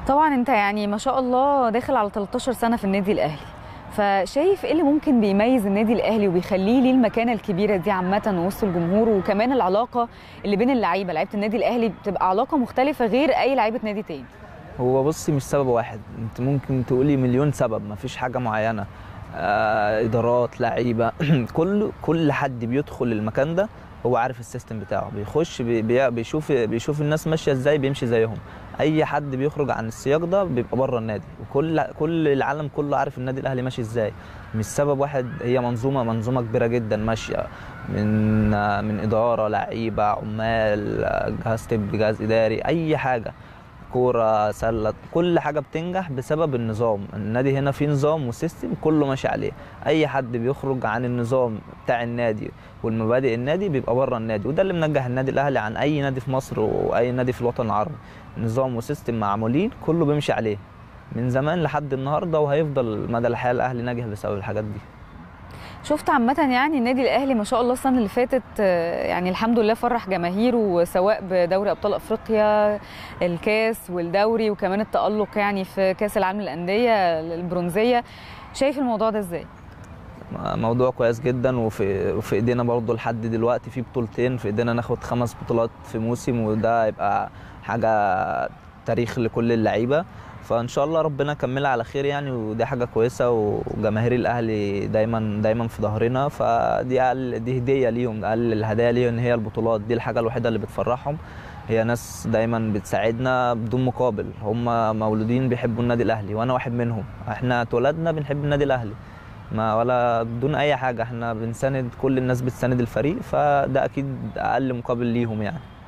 طبعا انت يعني ما شاء الله داخل على 13 سنه في النادي الاهلي فشايف ايه اللي ممكن بيميز النادي الاهلي وبيخليه ليه المكانه الكبيره دي عامه وسط الجمهور وكمان العلاقه اللي بين اللعيبه لعيبه النادي الاهلي بتبقى علاقه مختلفه غير اي لعيبه نادي تاني هو بصي مش سبب واحد انت ممكن تقولي مليون سبب مفيش حاجه معينه آه ادارات لعيبه كل كل حد بيدخل المكان ده هو عارف السيستم بتاعه بيخش بي بي- بيشوف بيشوف الناس ماشيه ازاي بيمشي زيهم اي حد بيخرج عن السياق ده بيبقى بره النادي وكل كل العالم كله عارف النادي الاهلي ماشي ازاي مش سبب واحد هي منظومه منظومه كبيره جدا ماشيه من آه، من اداره لعيبه عمال آه، جهاز طبي جهاز اداري اي حاجه كوره سله كل حاجه بتنجح بسبب النظام النادي هنا فيه نظام وسيستم كله ماشي عليه اي حد بيخرج عن النظام بتاع النادي والمبادئ النادي بيبقى بره النادي وده اللي منجح النادي الاهلي عن اي نادي في مصر واي نادي في الوطن العربي نظام وسيستم معمولين كله بيمشي عليه من زمان لحد النهارده وهيفضل مدى الحياه الاهلي ناجح بسبب الحاجات دي شفت عامة يعني النادي الأهلي ما شاء الله السنة اللي فاتت آه، يعني الحمد لله فرح جماهيره سواء بدوري أبطال أفريقيا الكاس والدوري وكمان التألق يعني في كأس العالم للأندية البرونزية شايف الموضوع ده ازاي؟ موضوع كويس جدا وفي وفي ايدينا برضه لحد دلوقتي في بطولتين في ايدينا ناخد خمس بطولات في موسم وده يبقى حاجه تاريخ لكل اللعيبه فان شاء الله ربنا يكملها على خير يعني ودي حاجه كويسه وجماهير الاهلي دايما دايما في ظهرنا فدي أقل دي هديه ليهم اقل الهدايا ليهم هي البطولات دي الحاجه الوحيده اللي بتفرحهم هي ناس دايما بتساعدنا بدون مقابل هم مولودين بيحبوا النادي الاهلي وانا واحد منهم احنا اتولدنا بنحب النادي الاهلي ما ولا بدون اي حاجه احنا بنساند كل الناس بتساند الفريق فده اكيد اقل مقابل ليهم يعني